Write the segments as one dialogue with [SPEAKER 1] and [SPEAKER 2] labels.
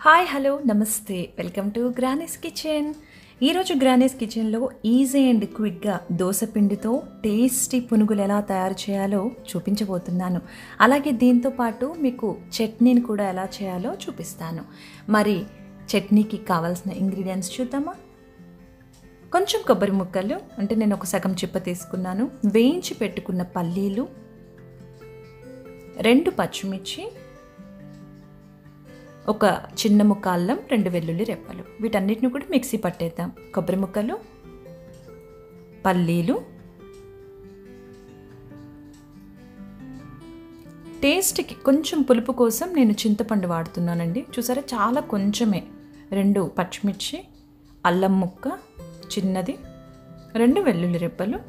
[SPEAKER 1] hi hello namaste welcome to granny's kitchen ఈరోజు granny's కిచెన్లో easy and క్విక్గా దోసపిండితో టేస్టీ పునుగులు ఎలా తయారు చేయాలో చూపించబోతున్నాను అలాగే దీంతో పాటు మీకు చట్నీని కూడా ఎలా చేయాలో చూపిస్తాను మరి చట్నీకి కావాల్సిన ఇంగ్రీడియంట్స్ చూద్దామా కొంచెం కొబ్బరి ముక్కలు అంటే నేను ఒక సగం చిప్ప తీసుకున్నాను వేయించి పెట్టుకున్న పల్లీలు రెండు పచ్చిమిర్చి ఒక చిన్న ముక్క అల్లం రెండు వెల్లుల్లి రెప్పలు వీటన్నిటిని కూడా మిక్సీ పట్టేద్దాం కొబ్బరి ముక్కలు పల్లీలు టేస్ట్కి కొంచెం పులుపు కోసం నేను చింతపండు వాడుతున్నానండి చూసారా చాలా కొంచెమే రెండు పచ్చిమిర్చి అల్లం ముక్క చిన్నది రెండు వెల్లుల్లి రెప్పలు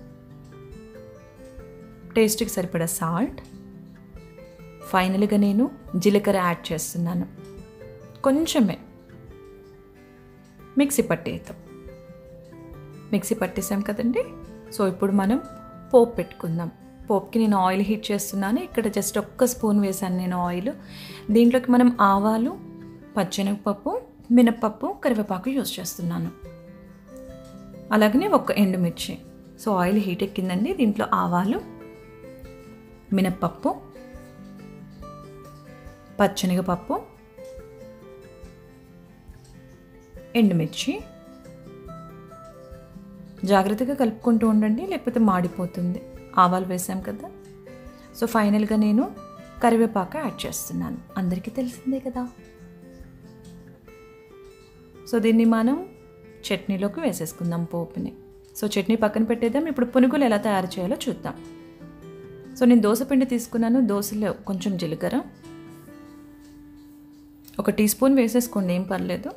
[SPEAKER 1] టేస్ట్కి సరిపడా సాల్ట్ ఫైనల్గా నేను జీలకర్ర యాడ్ చేస్తున్నాను కొంచెమే మిక్సీ పట్టేద్దాం మిక్సీ పట్టేసాం కదండి సో ఇప్పుడు మనం పోపు పెట్టుకుందాం పోపుకి నేను ఆయిల్ హీట్ చేస్తున్నాను ఇక్కడ జస్ట్ ఒక్క స్పూన్ వేసాను నేను ఆయిల్ దీంట్లోకి మనం ఆవాలు పచ్చెనగపప్పు మినప్పప్పు కరివేపాకు యూజ్ చేస్తున్నాను అలాగనే ఒక ఎండుమిర్చి సో ఆయిల్ హీట్ ఎక్కిందండి దీంట్లో ఆవాలు మినప్పప్పు పచ్చనగపప్పు ఎండుమిర్చి జాగ్రత్తగా కలుపుకుంటూ ఉండండి లేకపోతే మాడిపోతుంది ఆవాలు వేసాం కదా సో ఫైనల్గా నేను కరివేపాక యాడ్ చేస్తున్నాను అందరికీ తెలిసిందే కదా సో దీన్ని మనం చట్నీలోకి వేసేసుకుందాం పోపుని సో చట్నీ పక్కన పెట్టేద్దాం ఇప్పుడు పునుగులు ఎలా తయారు చేయాలో చూద్దాం సో నేను దోశ పిండి తీసుకున్నాను దోశలో కొంచెం జీలకర్ర ఒక టీ స్పూన్ వేసేసుకోండి ఏం పర్లేదు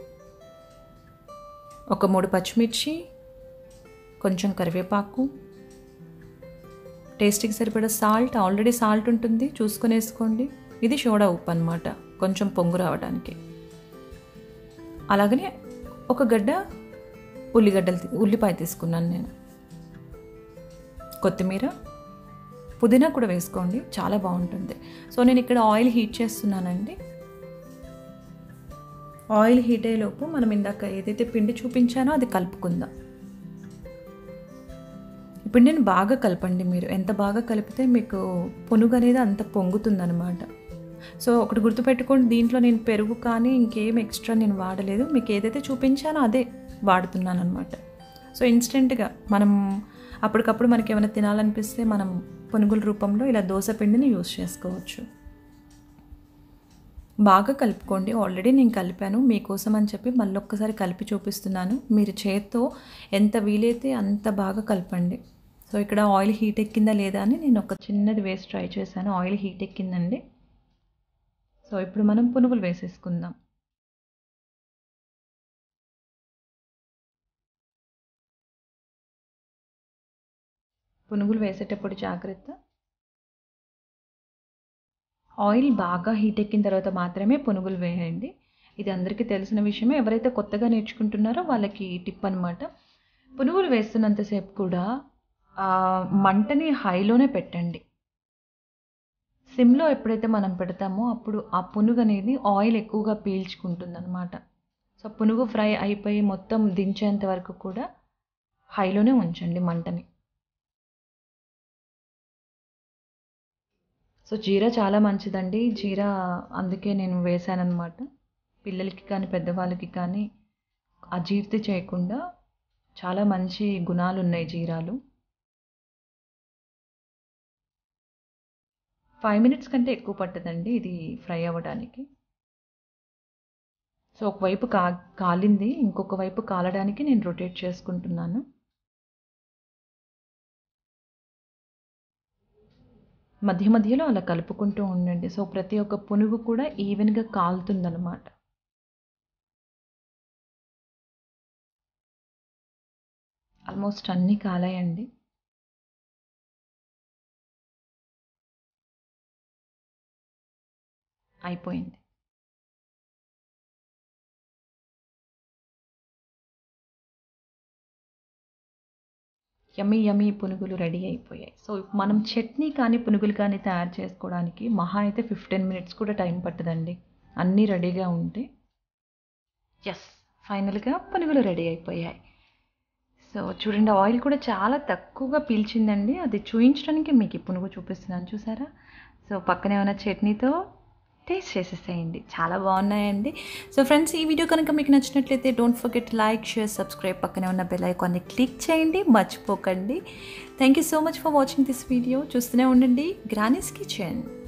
[SPEAKER 1] ఒక మూడు పచ్చిమిర్చి కొంచెం కరివేపాకు టేస్ట్కి సరిపడా సాల్ట్ ఆల్రెడీ సాల్ట్ ఉంటుంది చూసుకొని వేసుకోండి ఇది సోడా ఉప్పు అనమాట కొంచెం పొంగు రావడానికి అలాగనే ఒక గడ్డ ఉల్లిగడ్డలు తీ- ఉల్లిపాయ తీసుకున్నాను నేను కొత్తిమీర పుదీనా కూడా వేసుకోండి చాలా బాగుంటుంది సో నేను ఇక్కడ ఆయిల్ హీట్ చేస్తున్నానండి ఆయిల్ హీట్ అయ్యేలోపు మనం ఇందాక ఏదైతే పిండి చూపించానో అది కలుపుకుందాం ఇప్పుడు నేను బాగా కలపండి మీరు ఎంత బాగా కలిపితే మీకు పునుగు అనేది అంత పొంగుతుందనమాట సో ఒకటి గుర్తుపెట్టుకోండి దీంట్లో నేను పెరుగు కానీ ఇంకేం ఎక్స్ట్రా నేను వాడలేదు మీకు ఏదైతే చూపించానో అదే వాడుతున్నాను అనమాట సో ఇన్స్టెంట్గా మనం అప్పటికప్పుడు మనకి ఏమైనా తినాలనిపిస్తే మనం పునుగుల రూపంలో ఇలా దోశ పిండిని యూస్ చేసుకోవచ్చు బాగా కలుపుకోండి ఆల్రెడీ నేను కలిపాను మీకోసం అని చెప్పి మళ్ళీ ఒక్కసారి కలిపి చూపిస్తున్నాను మీరు చేత్తో ఎంత వీలైతే అంత బాగా కలపండి సో ఇక్కడ ఆయిల్ హీట్ ఎక్కిందా లేదా అని నేను ఒక చిన్నది వేసి ట్రై చేశాను ఆయిల్ హీట్ ఎక్కిందండి సో ఇప్పుడు మనం పునుగులు వేసేసుకుందాం పునుగులు వేసేటప్పుడు జాగ్రత్త ఆయిల్ బాగా హీట్ ఎక్కిన తర్వాత మాత్రమే పునుగులు వేయండి ఇది అందరికీ తెలిసిన విషయమే ఎవరైతే కొత్తగా నేర్చుకుంటున్నారో వాళ్ళకి టిప్ అనమాట పునుగులు వేస్తున్నంతసేపు కూడా ఆ, మంటని హైలోనే పెట్టండి సిమ్లో ఎప్పుడైతే మనం పెడతామో అప్పుడు ఆ పునుగు అనేది ఆయిల్ ఎక్కువగా పీల్చుకుంటుంది అనమాట సో పునుగు ఫ్రై అయిపోయి మొత్తం దించేంత వరకు కూడా హైలోనే ఉంచండి మంటని సో జీరా చాలా మంచిదండి జీరా అందుకే నేను వేసానన్నమాట పిల్లలకి కానీ పెద్దవాళ్ళకి కానీ అజీర్తి చేయకుండా చాలా మంచి గుణాలు ఉన్నాయి జీరాలు ఫైవ్ మినిట్స్ కంటే ఎక్కువ పట్టదండి ఇది ఫ్రై అవ్వడానికి సో ఒకవైపు కా కాలింది ఇంకొక వైపు కాలడానికి నేను రొటేట్ చేసుకుంటున్నాను మధ్య మధ్యలో అలా కలుపుకుంటూ ఉండండి సో ప్రతి ఒక్క పునుగు కూడా ఈవెన్గా కాలుతుందన్నమాట ఆల్మోస్ట్ అన్నీ కాలాయండి అయిపోయింది యమ్మీ యమ్మీ పునుగులు రెడీ అయిపోయాయి సో మనం చట్నీ కానీ పునుగులు కానీ తయారు చేసుకోవడానికి మహా అయితే ఫిఫ్టీన్ మినిట్స్ కూడా టైం పట్టదండి అన్నీ రెడీగా ఉంటే ఎస్ ఫైనల్గా పునుగులు రెడీ అయిపోయాయి సో చూడండి ఆయిల్ కూడా చాలా తక్కువగా పీల్చిందండి అది చూయించడానికి మీకు ఈ పునుగు చూపిస్తున్నాను చూసారా సో పక్కనే ఉన్న చట్నీతో టేస్ట్ చేసేసేయండి చాలా బాగున్నాయండి సో ఫ్రెండ్స్ ఈ వీడియో కనుక మీకు నచ్చినట్లయితే don't forget like share subscribe పక్కనే ఉన్న బెల్ ఐకాన్ని క్లిక్ చేయండి మర్చిపోకండి thank you so much for watching this video చూస్తూనే ఉండండి గ్రానీస్ కిచెన్